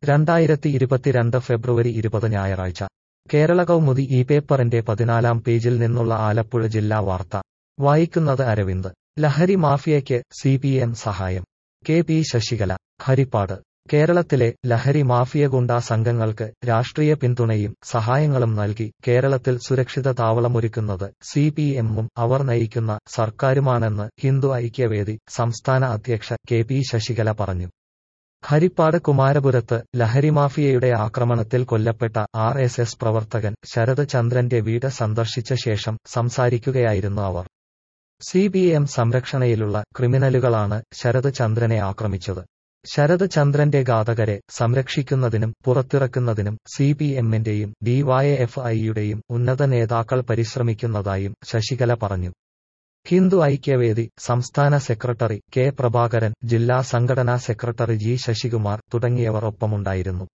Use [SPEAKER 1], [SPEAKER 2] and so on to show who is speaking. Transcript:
[SPEAKER 1] രണ്ടായിരത്തി ഇരുപത്തിരണ്ട് ഫെബ്രുവരി ഇരുപത് ഞായറാഴ്ച കേരള കൗമുദി ഈ പേപ്പറിന്റെ പതിനാലാം പേജിൽ നിന്നുള്ള ആലപ്പുഴ ജില്ലാ വാർത്ത വായിക്കുന്നത് അരവിന്ദ് ലഹരി മാഫിയയ്ക്ക് സി പി എം സഹായം കെ പി ശശികല ഹരിപ്പാട് കേരളത്തിലെ ലഹരി മാഫിയ ഗുണ്ടാ സംഘങ്ങൾക്ക് രാഷ്ട്രീയ പിന്തുണയും സഹായങ്ങളും നൽകി കേരളത്തിൽ സുരക്ഷിത താവളമൊരുക്കുന്നത് സി പി എമ്മും അവർ നയിക്കുന്ന സർക്കാരുമാണെന്ന് ഹിന്ദു ഐക്യവേദി സംസ്ഥാന അധ്യക്ഷ കെ പി ശശികല പറഞ്ഞു ഹരിപ്പാട് കുമാരപുരത്ത് ലഹരി മാഫിയയുടെ ആക്രമണത്തിൽ കൊല്ലപ്പെട്ട ആർ എസ് എസ് പ്രവർത്തകൻ ശരത് ചന്ദ്രന്റെ വീട് സന്ദർശിച്ച ശേഷം സംസാരിക്കുകയായിരുന്നു അവർ സി ബി എം സംരക്ഷണയിലുള്ള ക്രിമിനലുകളാണ് ശരത് ചന്ദ്രനെ ആക്രമിച്ചത് ശരത് ചന്ദ്രന്റെ ഘാതകരെ സംരക്ഷിക്കുന്നതിനും പുറത്തിറക്കുന്നതിനും സി പി എമ്മിന്റെയും ഡിവൈഎഫ്ഐയുടെയും ഉന്നത നേതാക്കൾ പരിശ്രമിക്കുന്നതായും ശശികല പറഞ്ഞു ഹിന്ദു ഐക്യവേദി സംസ്ഥാന സെക്രട്ടറി കെ പ്രഭാകരൻ ജില്ലാ സംഘടനാ സെക്രട്ടറി ജി ശശികുമാർ തുടങ്ങിയവർ ഒപ്പമുണ്ടായിരുന്നു